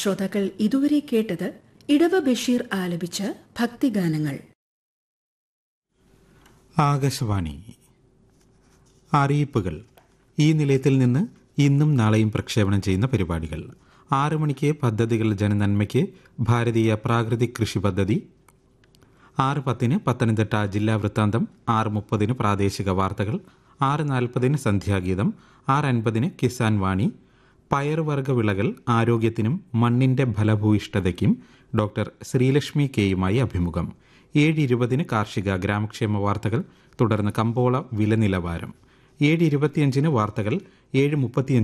ശ്രോതാക്കൾ ഇതുവരെ കേട്ടത് ഇടവ ബഷീർ ആലപിച്ച ഭക്തിഗാനങ്ങൾ ആകാശവാണി അറിയിപ്പുകൾ ഈ നിലയത്തിൽ നിന്ന് ഇന്നും നാളെയും പ്രക്ഷേപണം ചെയ്യുന്ന പരിപാടികൾ ആറു മണിക്ക് പദ്ധതികൾ ജനനന്മയ്ക്ക് ഭാരതീയ പ്രാകൃതിക് കൃഷി പദ്ധതി ആറ് പത്തിന് പത്തനംതിട്ട ജില്ലാ വൃത്താന്തം ആറ് മുപ്പതിന് പ്രാദേശിക വാർത്തകൾ ആറ് നാൽപ്പതിന് സന്ധ്യാഗീതം ആറ് അൻപതിന് കിസാൻ വാണി പയറുവർഗ വിളകൾ ആരോഗ്യത്തിനും മണ്ണിന്റെ ഫലഭൂയിഷ്ഠതയ്ക്കും ഡോക്ടർ ശ്രീലക്ഷ്മി കെയുമായി അഭിമുഖം ഏഴ് ഇരുപതിന് കാർഷിക ഗ്രാമക്ഷേമ വാർത്തകൾ തുടർന്ന് കമ്പോള വില നിലവാരം ഏഴ് ഇരുപത്തിയഞ്ചിന് വാർത്തകൾ ഏഴ് മുപ്പത്തിയഞ്ച്